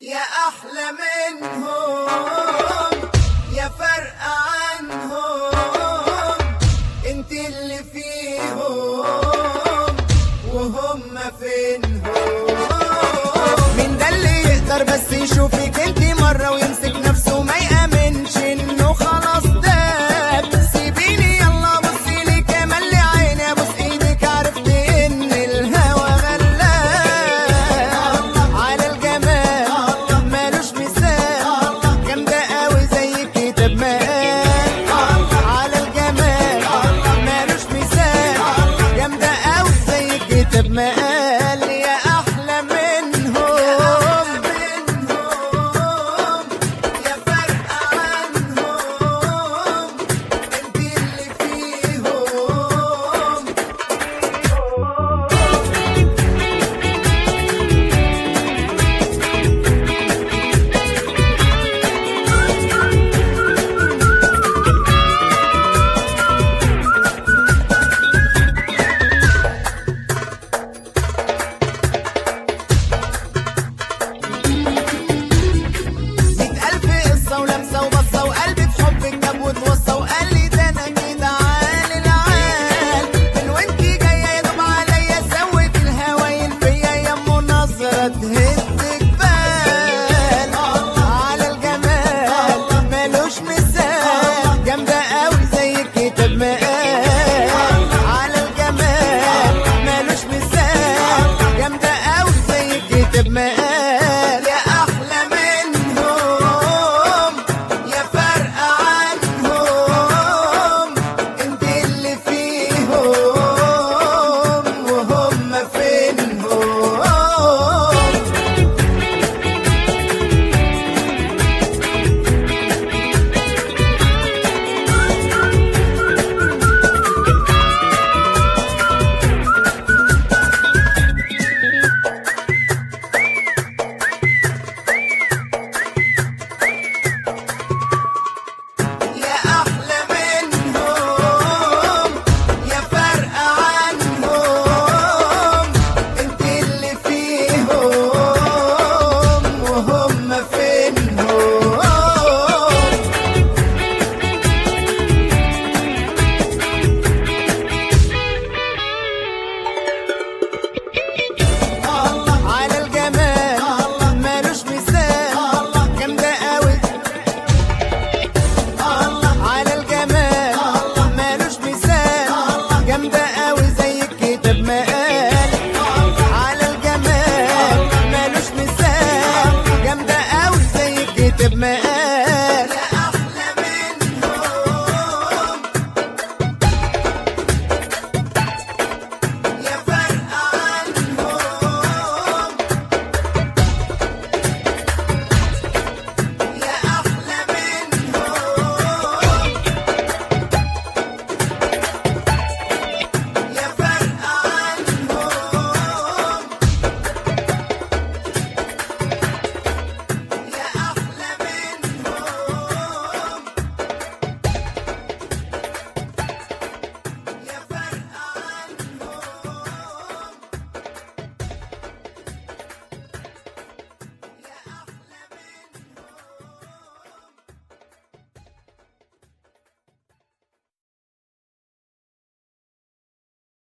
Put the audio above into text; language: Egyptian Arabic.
يا أحلى منهم يا فرق عنهم انت اللي فيهم وهم فينهم مين ده اللي يقدر بس يشوفك انت مرة ويمسك نفسه ما يأمنش انه خلاص داب سيبيني يلا بصي لي كمان لي عيني ابوس ايدك عرفت ان الهوى غلاب على الجمال مالوش مثال جامدة قوي زي الكتاب مقال على الجمال مالوش مثال جامدة قوي زي الكتاب مقال يا أحلى منهم يا فرق عنهم انت اللي فيهم مية ألف قصة ولمسة وبصة وقلبي في حبك جاب وتوصى وقال لي ده أنا كده عال العال من وانتي جاية يا دوب عليا سوت الهوايل فيا يمو نظرة تهد جبال على الجمال مالوش مثال جامدة قوي زي الكتاب مقال على الجمال مالوش مثال جامدة قوي زي الكتاب مقال يا أحلى منهم يا فرق عنهم انت اللي فيهم وهم فينهم يا أحلى منهم يا فرق عنهم انت اللي فيهم وهم فينهم على الجمال مالوش مثال جامدة قوي على الجمال مالوش مثال جامدة قوي زي الكتاب مقال على الجمال مالوش مثال جامدة قوي زي الكتاب مقال